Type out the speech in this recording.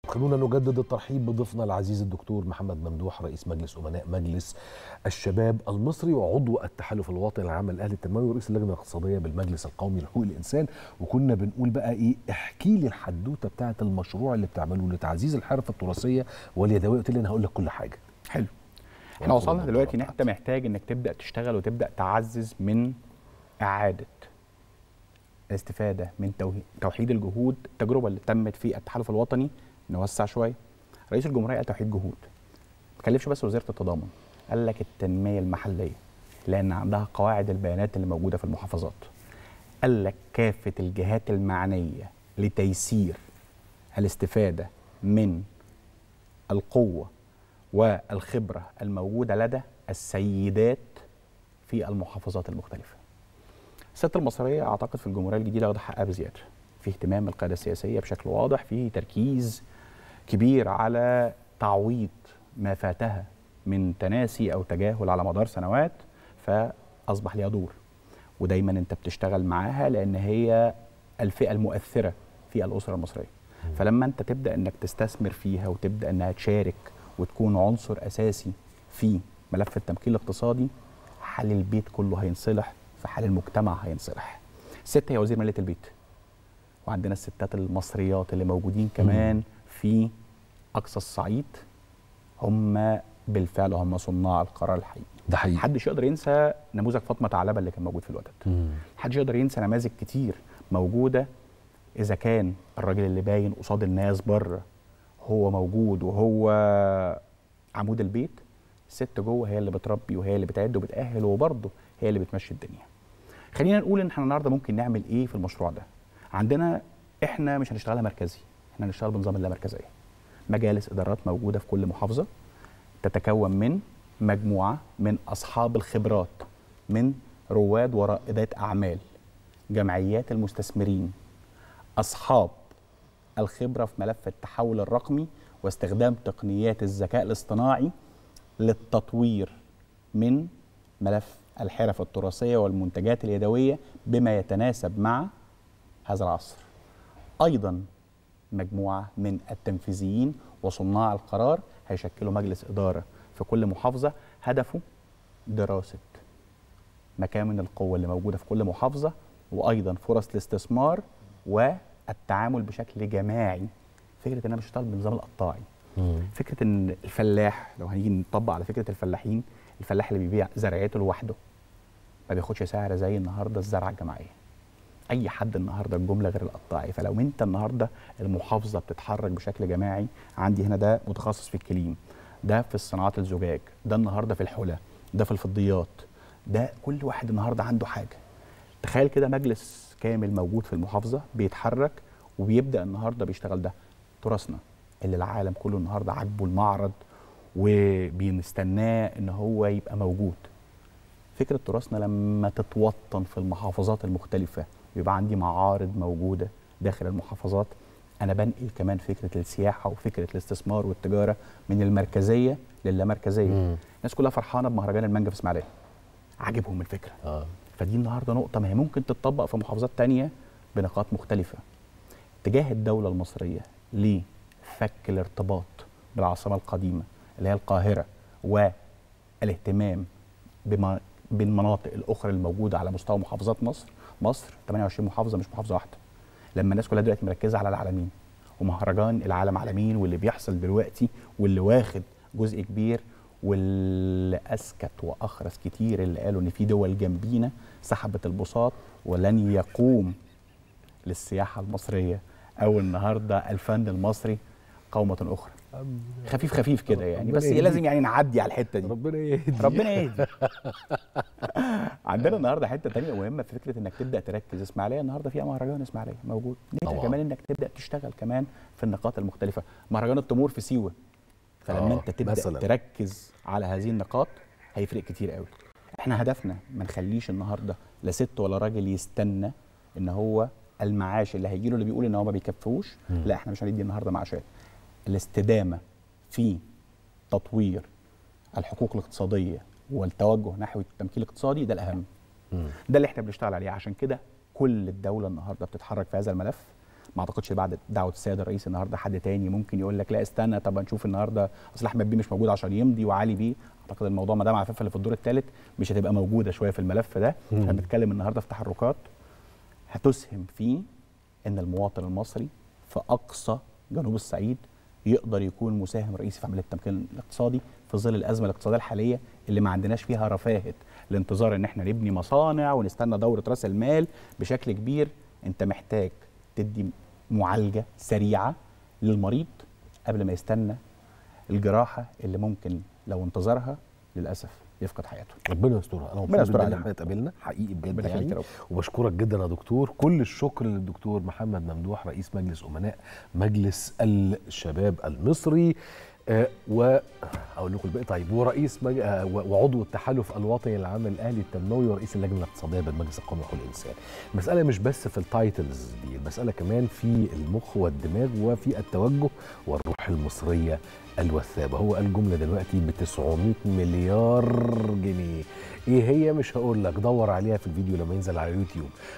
خلونا نجدد الترحيب بضيفنا العزيز الدكتور محمد ممدوح رئيس مجلس امناء مجلس الشباب المصري وعضو التحالف الوطني العام الاهلي التنموي ورئيس اللجنه الاقتصاديه بالمجلس القومي لحقوق الانسان وكنا بنقول بقى ايه احكي لي الحدوته بتاعه المشروع اللي بتعملوه لتعزيز الحرف التراثيه واليدويه قلت لي انا هقول لك كل حاجه حلو احنا وصلنا دلوقتي ان انت محتاج انك تبدا تشتغل وتبدا تعزز من اعاده الاستفاده من توهي- توحيد الجهود التجربه اللي تمت في التحالف الوطني نوسع شويه رئيس الجمهوريه قال توحيد جهود ما تكلفش بس وزاره التضامن قال لك التنميه المحليه لان عندها قواعد البيانات اللي موجوده في المحافظات قال لك كافه الجهات المعنيه لتيسير الاستفاده من القوه والخبره الموجوده لدى السيدات في المحافظات المختلفه. الست المصريه اعتقد في الجمهوريه الجديده واخده حقها بزياده. في اهتمام القياده السياسيه بشكل واضح، في تركيز كبير على تعويض ما فاتها من تناسي او تجاهل على مدار سنوات فاصبح ليها دور. ودايما انت بتشتغل معاها لان هي الفئه المؤثره في الاسره المصريه. فلما انت تبدا انك تستثمر فيها وتبدا انها تشارك وتكون عنصر اساسي في ملف التمكين الاقتصادي حال البيت كله هينصلح في حال المجتمع هينصلح. الست هي وزير ماليه البيت. وعندنا الستات المصريات اللي موجودين كمان في اقصى الصعيد هم بالفعل هم صناع القرار الحقيقي. ده حقيقي محدش يقدر ينسى نموذج فاطمه ثعلبه اللي كان موجود في الوقت ده. مم. محدش يقدر ينسى نماذج كتير موجوده اذا كان الراجل اللي باين قصاد الناس بره هو موجود وهو عمود البيت الست جوه هي اللي بتربي وهي اللي بتعد وبتاهل وبرضه هي اللي بتمشي الدنيا خلينا نقول ان احنا النهارده ممكن نعمل ايه في المشروع ده عندنا احنا مش هنشتغلها مركزي احنا هنشتغل بنظام اللامركزيه مجالس ادارات موجوده في كل محافظه تتكون من مجموعه من اصحاب الخبرات من رواد ورائدات اعمال جمعيات المستثمرين اصحاب الخبره في ملف التحول الرقمي واستخدام تقنيات الذكاء الاصطناعي للتطوير من ملف الحرف التراثيه والمنتجات اليدويه بما يتناسب مع هذا العصر. ايضا مجموعه من التنفيذيين وصناع القرار هيشكلوا مجلس اداره في كل محافظه هدفه دراسه مكامن القوه اللي موجوده في كل محافظه وايضا فرص الاستثمار والتعامل بشكل جماعي فكره ان انا مش هشتغل بنظام القطاعي مم. فكره ان الفلاح لو هنيجي نطبق على فكره الفلاحين الفلاح اللي بيبيع زرعيته لوحده ما بياخدش سعر زي النهارده الزرعه الجماعيه اي حد النهارده الجمله غير القطاعي فلو انت النهارده المحافظه بتتحرك بشكل جماعي عندي هنا ده متخصص في الكليم ده في الصناعات الزجاج ده النهارده في الحلى ده في الفضيات ده كل واحد النهارده عنده حاجه تخيل كده مجلس كامل موجود في المحافظه بيتحرك وبيبدا النهارده بيشتغل ده تراثنا اللي العالم كله النهارده عاجبه المعرض وبنستناه ان هو يبقى موجود فكره تراثنا لما تتوطن في المحافظات المختلفه يبقى عندي معارض موجوده داخل المحافظات انا بنقل كمان فكره السياحه وفكره الاستثمار والتجاره من المركزيه للامركزيه مم. الناس كلها فرحانه بمهرجان المانجا في اسماعيليه عاجبهم الفكره اه فدي النهارده نقطة ما هي ممكن تتطبق في محافظات تانية بنقاط مختلفة. اتجاه الدولة المصرية لفك الارتباط بالعاصمة القديمة اللي هي القاهرة والاهتمام بما بالمناطق الأخرى الموجودة على مستوى محافظات مصر، مصر 28 محافظة مش محافظة واحدة. لما الناس كلها دلوقتي مركزة على العالمين ومهرجان العالم عالمين واللي بيحصل دلوقتي واللي واخد جزء كبير واللي اسكت واخرس كتير اللي قالوا ان في دول جنبينا سحبت البساط ولن يقوم للسياحه المصريه او النهارده الفن المصري قومه اخرى خفيف خفيف كده يعني ربنا بس يهديك. لازم يعني نعدي على الحته دي ربنا يهدي ربنا يهدي عندنا النهارده حته تانية مهمه في فكره انك تبدا تركز اسماعيليه النهارده فيها مهرجان اسماعيليه موجود طبعاً. نقدر كمان انك تبدا تشتغل كمان في النقاط المختلفه مهرجان التمور في سيوه فلما آه، انت تبدا مثلاً. تركز على هذه النقاط هيفرق كتير قوي احنا هدفنا ما نخليش النهارده لا ست ولا راجل يستنى ان هو المعاش اللي هيجي له اللي بيقول ان هو ما بيكفوش مم. لا احنا مش هندي النهارده معاشات الاستدامه في تطوير الحقوق الاقتصاديه والتوجه نحو التمكين الاقتصادي ده الاهم مم. ده اللي احنا بنشتغل عليه عشان كده كل الدوله النهارده بتتحرك في هذا الملف ما اعتقدش بعد دعوه السيد الرئيس النهارده حد تاني ممكن يقول لك لا استنى طب نشوف النهارده اصل احمد بيه مش موجود عشان يمضي وعلي بيه اعتقد الموضوع مدام عفاف اللي في الدور الثالث مش هتبقى موجوده شويه في الملف ده مم. احنا بنتكلم النهارده في تحركات هتسهم في ان المواطن المصري في اقصى جنوب الصعيد يقدر يكون مساهم رئيسي في عمليه التمكين الاقتصادي في ظل الازمه الاقتصاديه الحاليه اللي ما عندناش فيها رفاهه الانتظار ان احنا نبني مصانع ونستنى دوره راس المال بشكل كبير انت محتاج تدي معالجه سريعه للمريض قبل ما يستنى الجراحه اللي ممكن لو انتظرها للاسف يفقد حياته ربنا يسترها انا ربنا مبسوط يستر جدا ان علينا. احنا اتقابلنا حقيقي بجد ربنا يخليك يعني يا رب. وبشكرك جدا يا دكتور كل الشكر للدكتور محمد ممدوح رئيس مجلس امناء مجلس الشباب المصري آه واقول لكم الباقي طيب ورئيس مج... آه و- وعضو التحالف الوطني للعمل الاهلي التنموي ورئيس اللجنه الاقتصاديه بالمجلس القومي لحقوق الانسان. المساله مش بس في التايتلز دي، المساله كمان في المخ والدماغ وفي التوجه والروح المصريه الوثابه، هو قال جمله دلوقتي ب 900 مليار جنيه. ايه هي مش هقول لك دور عليها في الفيديو لما ينزل على اليوتيوب